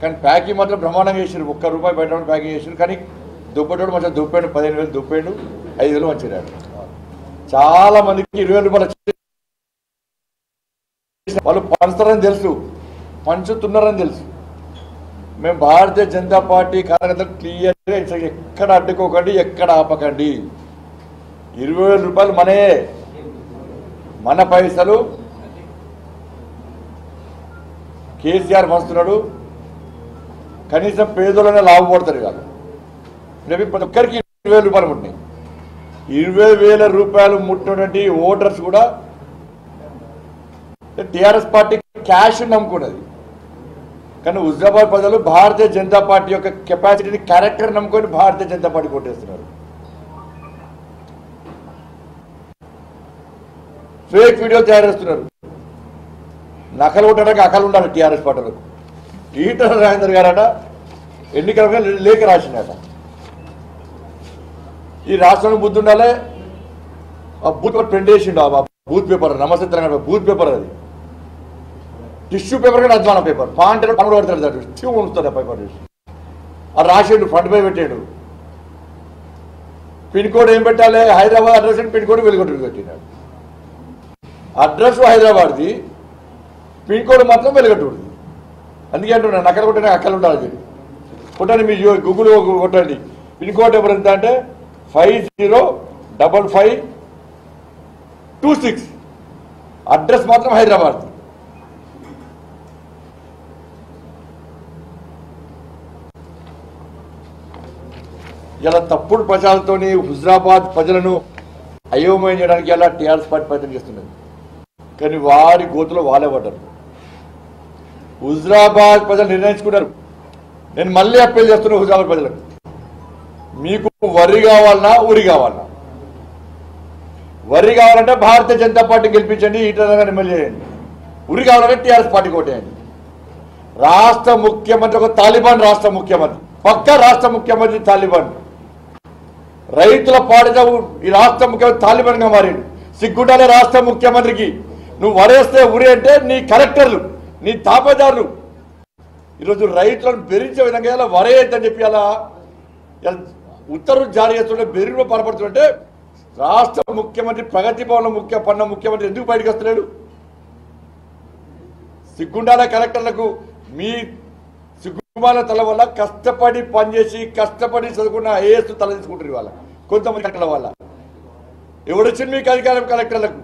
కానీ ప్యాకింగ్ మాత్రం బ్రహ్మాండంగా చేసారు ఒక్క రూపాయి బయట ప్యాకింగ్ చేసారు కానీ దుప్పటోడు మంచిగా దుప్పాడు పదిహేను వేలు దుప్పాడు ఐదు వేలు మంచిరాడు చాలా మందికి ఇరవై వేల రూపాయలు వచ్చి వాళ్ళు పంచుతారని తెలుసు పంచుతున్నారని తెలుసు మేము భారతీయ జనతా పార్టీ కార్యకర్తలు క్లియర్గా ఇచ్చాం. ఎక్కడ అడ్డుకోకండి ఎక్కడ ఆపకండి ఇరవై వేల రూపాయలు మనే మన పైసలు కేసీఆర్ పంచుతున్నాడు కనీసం పేదోళ్ళనే లాభపడతారు కాదు రేపు ప్రతి ఒక్కరికి ఇరవై వేల రూపాయలు ముట్టినాయి ఇరవై వేల రూపాయలు ముట్టినటువంటి ఓటర్స్ కూడా టిఆర్ఎస్ పార్టీ క్యాష్ నమ్ముకున్నది కానీ హుజరాబాద్ ప్రజలు భారతీయ జనతా పార్టీ యొక్క కెపాసిటీని క్యారెక్టర్ నమ్ముకొని భారతీయ జనతా పార్టీ కొట్టేస్తున్నారు ఫేక్ వీడియోలు తయారు చేస్తున్నారు నకలు కొట్టడానికి అకలు ఉండాలి టీఆర్ఎస్ పార్టీలకు ఈటల రాజేందర్ గారట ఎన్నికల లేఖ రాసినట ఈ రాష్ట్రంలో బుద్ధి ఉండాలి ఆ బూత్ పేపర్ ప్రింట్ చేసిండు ఆ బూత్ పేపర్ నమస్తే తెలంగాణ బూత్ పేపర్ అది టిష్యూ పేపర్ కూడా అధ్వాన పేపర్ పాంటే పనులు పడతాడు దాడు టిష్యూ ఉంచుతాడు ఆ పేపర్ చూసి ఆ రాసిండు ఫ్రంట్ పై పెట్టాడు పిన్ కోడ్ ఏం పెట్టాలి హైదరాబాద్ అడ్రస్ అని పిన్ కోడ్ వెలుగొట్టు పెట్టినాడు అడ్రస్ హైదరాబాద్ది పిన్ కోడ్ మాత్రం వెలుగట్టుది అందుకే అంటున్నాను అక్కడ కొట్టిన అక్కడ ఉండాలి చెప్పి కొట్టండి మీ గూగుల్ కొట్టండి పిన్ కోడ్ ఎవరు ఎంత అంటే five zero double five two six address మాత్రం హైదరాబాద్ ఇలా తప్పుడు ప్రచారాలతోని హుజరాబాద్ ప్రజలను అయోమయం చేయడానికి ఇలా టీఆర్ఎస్ పార్టీ ప్రయత్నం చేస్తున్నది కానీ వారి గోతులో వాళ్ళే పడ్డారు హుజరాబాద్ ప్రజలు నిర్ణయించుకున్నారు నేను మళ్ళీ అప్పీల్ చేస్తున్నా హుజరాబాద్ ప్రజలకు మీకు వరి కావాలన్నా ఊరి కావాలన్నా వరి కావాలంటే భారతీయ జనతా పార్టీ గెలిపించండి ఈటల ఎమ్మెల్యే చేయండి ఉరి కావాలంటే టీఆర్ఎస్ పార్టీ కొట్టేయండి రాష్ట్ర ముఖ్యమంత్రి ఒక తాలిబాన్ రాష్ట్ర ముఖ్యమంత్రి పక్క రాష్ట్ర ముఖ్యమంత్రి తాలిబాన్ రైతుల పాడిన ఈ రాష్ట్ర ముఖ్యమంత్రి తాలిబాన్ గా మారిండు సిగ్గుండాలే రాష్ట్ర ముఖ్యమంత్రికి నువ్వు వరేస్తే ఉరి అంటే నీ కలెక్టర్లు నీ తాపేదారులు ఈరోజు రైతులను బెదిరించే విధంగా ఇలా వరేయద్దని చెప్పి అలా ఇలా ఉత్తర్వులు జారీ చేస్తుంటే బెదిరిలో పడబడుతుంటే రాష్ట్ర ముఖ్యమంత్రి ప్రగతి భవన్ ముఖ్య పన్న ముఖ్యమంత్రి ఎందుకు బయటకు వస్తలేడు సిగ్గుండాల కలెక్టర్లకు మీ సిగ్గుమాల తల వల్ల కష్టపడి పనిచేసి కష్టపడి చదువుకున్న ఐఏఎస్ తల తీసుకుంటారు ఇవాళ కొంతమంది కలెక్టర్ల వల్ల ఎవడొచ్చింది మీకు అధికారం కలెక్టర్లకు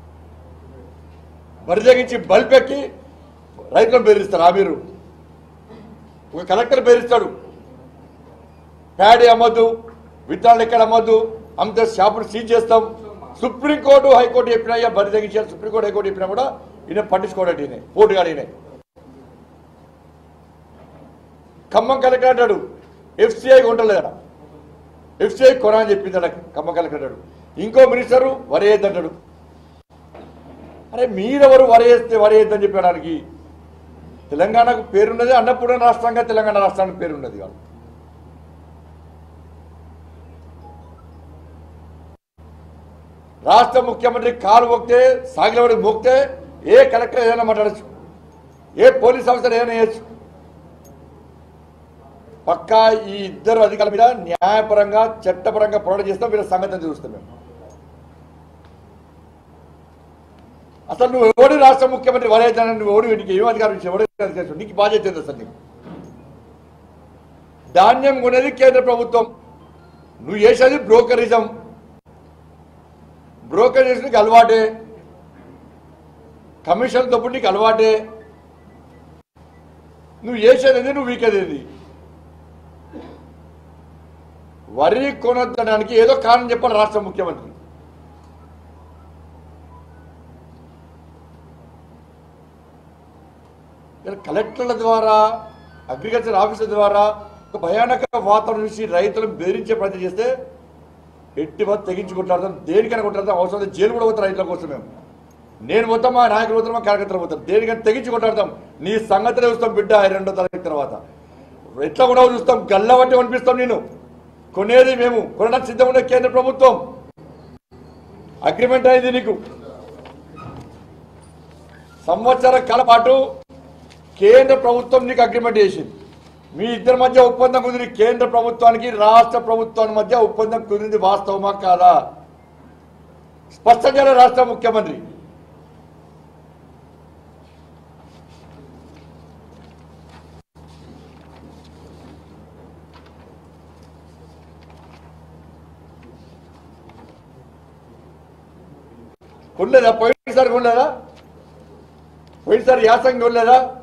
బరిజగించి బల్పెక్కి రైతులను బెదిరిస్తారు ఆ మీరు ఒక కలెక్టర్ బెదిరిస్తాడు ప్యాడీ అమ్మద్దు విత్తనాలు ఎక్కడ అమ్మద్దు అంత షాపులు సీజ్ చేస్తాం సుప్రీంకోర్టు హైకోర్టు చెప్పినా ఇక బరి తగ్గించారు సుప్రీంకోర్టు హైకోర్టు చెప్పినా కూడా ఈయన పట్టించుకోవడం ఈయన పోటుగాడు ఈయన ఖమ్మం కలెక్టర్ అంటాడు ఎఫ్సిఐ కొంటలేదట ఎఫ్సిఐ కొనా అని చెప్పిందట ఖమ్మం కలెక్టర్ అంటాడు ఇంకో మినిస్టరు వరేయద్దంటాడు అరే మీరెవరు వరేస్తే వరేయద్దని చెప్పడానికి తెలంగాణకు పేరున్నది అన్నపూర్ణ రాష్ట్రంగా తెలంగాణ రాష్ట్రానికి పేరున్నది వాళ్ళు రాష్ట్ర ముఖ్యమంత్రి కాలు మోక్తే సాగిలవాడి మోక్తే ఏ కలెక్టర్ ఏదైనా మాట్లాడచ్చు ఏ పోలీస్ ఆఫీసర్ ఏదైనా చేయొచ్చు పక్కా ఈ ఇద్దరు అధికారుల మీద న్యాయపరంగా చట్టపరంగా పోరాటం చేస్తాం వీళ్ళ సంగతి చూస్తాం మేము అసలు నువ్వు ఎవడు రాష్ట్ర ముఖ్యమంత్రి వరేదాన్ని నువ్వు ఎవడు నీకు ఏం అధికారం ఇచ్చి ఎవడు అధికారం ఇచ్చాడు? నీకు బాధ్యత ఏంది అసలు నీకు ధాన్యం కొనేది కేంద్ర ప్రభుత్వం నువ్వు చేసేది బ్రోకరిజం బ్రోకరేజ్ నీకు అలవాటే కమిషన్ తప్పుడు నీకు అలవాటే నువ్వు చేసేది నువ్వు వీకేది వరి కొనొద్దడానికి ఏదో కారణం చెప్పాలి రాష్ట్ర ముఖ్యమంత్రి ఇలా కలెక్టర్ల ద్వారా అగ్రికల్చర్ ఆఫీసర్ ద్వారా ఒక భయానక వాతావరణం నుంచి రైతులను బెదిరించే ప్రయత్నం చేస్తే ఎట్టి వద్ద తెగించి కొట్లాడతాం దేనికైనా కొట్లాడతాం అవసరం అయితే జైలు కూడా పోతాం రైతుల కోసం మేము నేను పోతాం మా నాయకులు పోతాం మా కార్యకర్తలు పోతాం దేనికైనా తెగించి కొట్లాడతాం నీ సంగతిలో చూస్తాం బిడ్డ ఈ రెండో తారీఖు తర్వాత ఎట్లా కూడా చూస్తాం గల్లబట్టి కనిపిస్తాం నేను కొనేది మేము కొనడానికి సిద్ధం ఉండే కేంద్ర ప్రభుత్వం అగ్రిమెంట్ అయింది నీకు సంవత్సర కాల పాటు కేంద్ర ప్రభుత్వం నీకు అగ్రిమెంట్ చేసింది మీ ఇద్దరి మధ్య ఒప్పందం కుదిరి కేంద్ర ప్రభుత్వానికి రాష్ట్ర ప్రభుత్వానికి మధ్య ఒప్పందం కుదిరింది వాస్తవమా కాదా స్పష్టంగానే రాష్ట్ర ముఖ్యమంత్రి కొనలేదా పోయినసారి కొనలేదా పోయినసారి యాసంగి కొనలేదా